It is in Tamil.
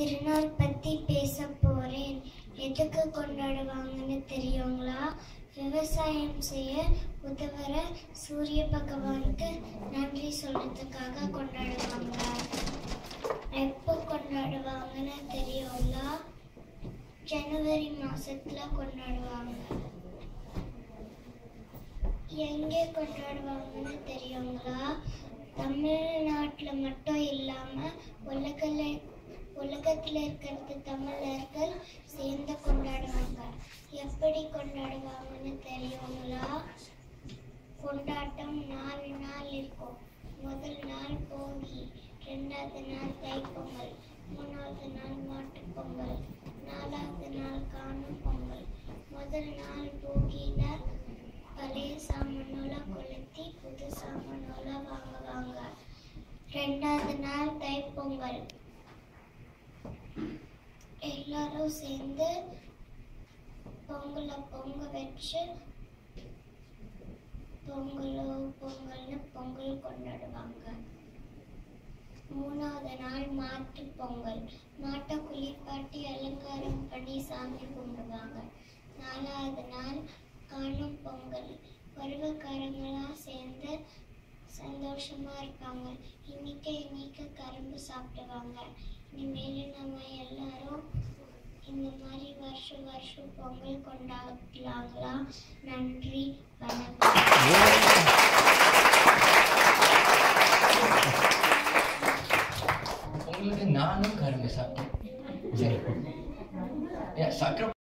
திருநாள் பத்தி பேச போறேன் எதுக்கு கொண்டாடுவாங்கன்னு தெரியுங்களா விவசாயம் செய்ய உதவுற சூரிய பகவானுக்கு நன்றி சொல்றதுக்காக கொண்டாடுவாங்க எப்போ கொண்டாடுவாங்கன்னு தெரியுங்களா ஜனவரி மாசத்துல கொண்டாடுவாங்க எங்கே கொண்டாடுவாங்கன்னு தெரியுங்களா தமிழ்நாட்டில் மட்டும் இல்லாம உலகில் உலகத்தில் இருக்கிறது தமிழர்கள் சேர்ந்து கொண்டாடுவாங்க எப்படி கொண்டாடுவாங்கன்னு தெரியுங்களா கொண்டாட்டம் நாலு நாள் இருக்கும் முதல் நாள் போகி ரெண்டாவது நாள் தைப்பொங்கல் மூணாவது நாள் மாட்டுப் பொங்கல் நாலாவது நாள் காணும் பொங்கல் முதல் நாள் போகியில பழைய சாமானெல்லாம் கொளுத்தி புது சாமானெல்லாம் வாங்குவாங்க ரெண்டாவது நாள் தைப்பொங்கல் எல்லாரும் சேர்ந்து பொங்கலை பொங்க வச்சு பொங்கலோ பொங்கல்னு பொங்கல் கொண்டாடுவாங்க மூணாவது நாள் மாட்டு பொங்கல் மாட்டை குளிப்பாட்டி அலங்காரம் பண்ணி சாமி கும்பிடுவாங்க நாலாவது நாள் காணும் பொங்கல் பருவக்காரங்களாம் சேர்ந்து சந்தோஷமா இருப்பாங்க இன்னைக்கு இன்னைக்கு கரும்பு சாப்பிடுவாங்க இனிமேல் நம்ம எல்லாரும் இந்த மாதிரி வருஷம் வருஷம் பொங்கல் கொண்டாடலாங்களா நன்றி வணக்கம்